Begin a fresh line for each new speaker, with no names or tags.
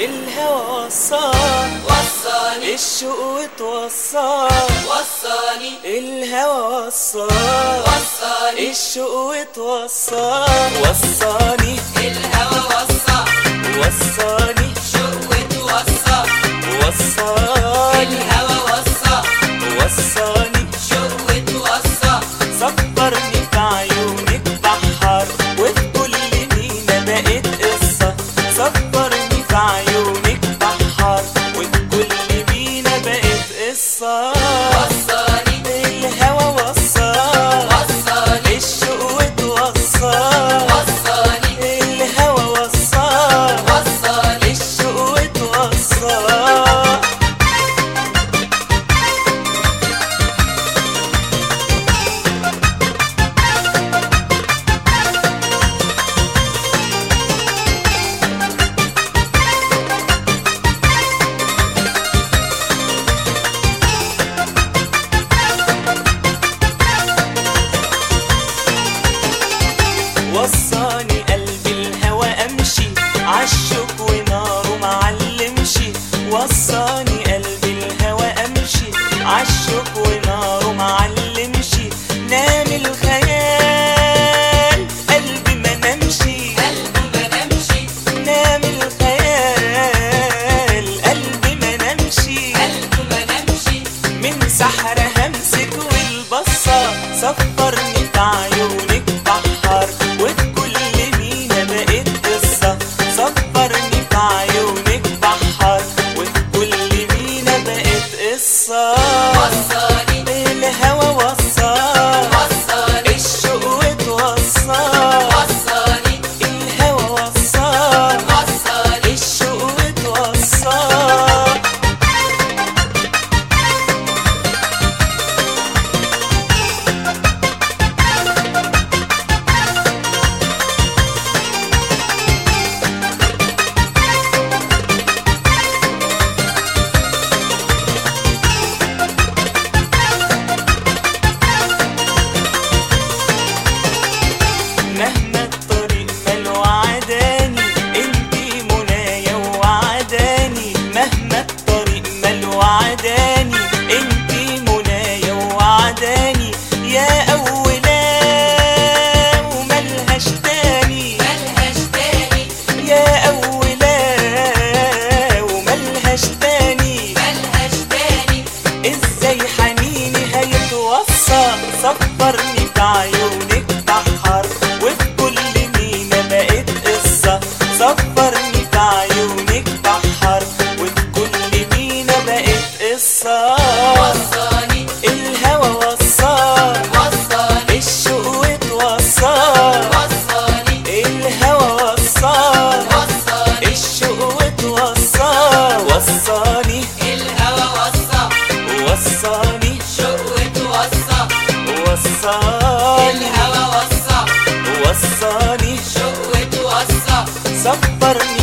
الهوى وصان
وصاني
الشوق وتوصان
وصاني
الهوى وصان
وصاني
الشوق وتوصان وصاني
الهوى وصى
وصاني
شوق وصى
وصاني
الهوى وصى
وصاني
شوق وصى
صبرني في عيونك بحر وفي كل مينا بقيت قصة صبرني في عيونك بحر وفي كل مينا بقيت قصة
وصاني
الهوى وصان
وصاني
الشوق وتوصان
وصاني
الهوى وصان
وصاني
الشوق وتوصان وصاني قلبي الهوى امشي عالشوك وناره معلمشي وصاني قلبي الهوى امشي عالشوك وناره معلمشي نام الخيال قلبي ما نمشي
قلبي ما نمشي
نام الخيال قلبي ما نمشي
قلبي ما نمشي
من سحر همسك والبصة صفرني في عيونك بحر وفي كل مينا بقيت قصة صفرني في عيونك بحر وفي كل مينا بقيت قصة
وصاني
الهوى وصان
وصاني
الشوق وتوصان
وصاني
الهوى وصان
وصاني
الشوق وتوصان مهما الطريق مال وعداني انتي منايا وعداني مهما الطريق مال وعداني انتي منايا وعداني يا أولا وملهاش تاني
ملهاش تاني
يا أولا وملهاش تاني
ملهاش تاني
ازاي حنيني هيتوصى صبرني في عيونك بحر وفي كل مينا بقيت قصة صبرني في عيونك بحر وفي كل مينا بقيت قصة
وصاني
الهوى وصان
وصاني
الشوق وتوصان
وصاني
الهوى وصان
وصاني
الشوق وتوصان وصاني
الهوى وصى
وصاني
شوق وصى
وصاني
الهوى وصى
وصاني
شوق وصى
صبرني